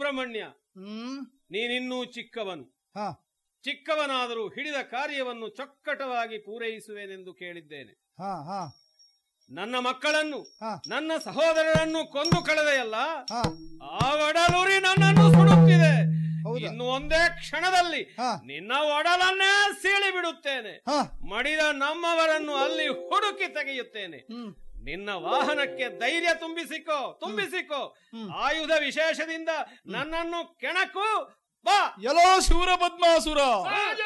ಸುಬ್ರಹ್ಮಣ್ಯ ಹ್ಮ್ ನೀನಿನ್ನೂ ಚಿಕ್ಕವನು ಹಾ ಚಿಕ್ಕವನಾದರೂ ಹಿಡಿದ ಕಾರ್ಯವನ್ನು ಚೊಕ್ಕಟವಾಗಿ ಪೂರೈಸುವೆನೆಂದು ಕೇಳಿದ್ದೇನೆ ಹಾ ಹಾ ನನ್ನ ಮಕ್ಕಳನ್ನು ಹಾ ನನ್ನ ಸಹೋದರರನ್ನು ಕೊಂದು ಕಳೆದೆಯಲ್ಲ ಹಾ ಆ ಒಡಲುರಿ ನನ್ನನ್ನು ಸುಡುತ್ತಿದೆ ಹೌದಾ? ಇನ್ನು ಒಂದೇ ಕ್ಷಣದಲ್ಲಿ ಹಾ ನಿನ್ನ ಒಡಲನ್ನೇ ಸೀಳಿ ಬಿಡುತ್ತೇನೆ ಹಾ ಮಡಿದ ನಮ್ಮವರನ್ನು ಅಲ್ಲಿ ಹುಡುಕಿ ತೆಗೆಯುತ್ತೇನೆ ಹ್ಮ್ ನಿನ್ನ ವಾಹನಕ್ಕೆ ಧೈರ್ಯ ತುಂಬಿಸಿಕೋ ತುಂಬಿಸಿಕೋ ಹ್ಮ್. ಆಯುಧ ವಿಶೇಷದಿಂದ ನನ್ನನ್ನು ಕೆಣಕು ಬಾ ಎಲ್ಲೋ ಶೂರ ಪದ್ಮಾಸುರ ರಾಜ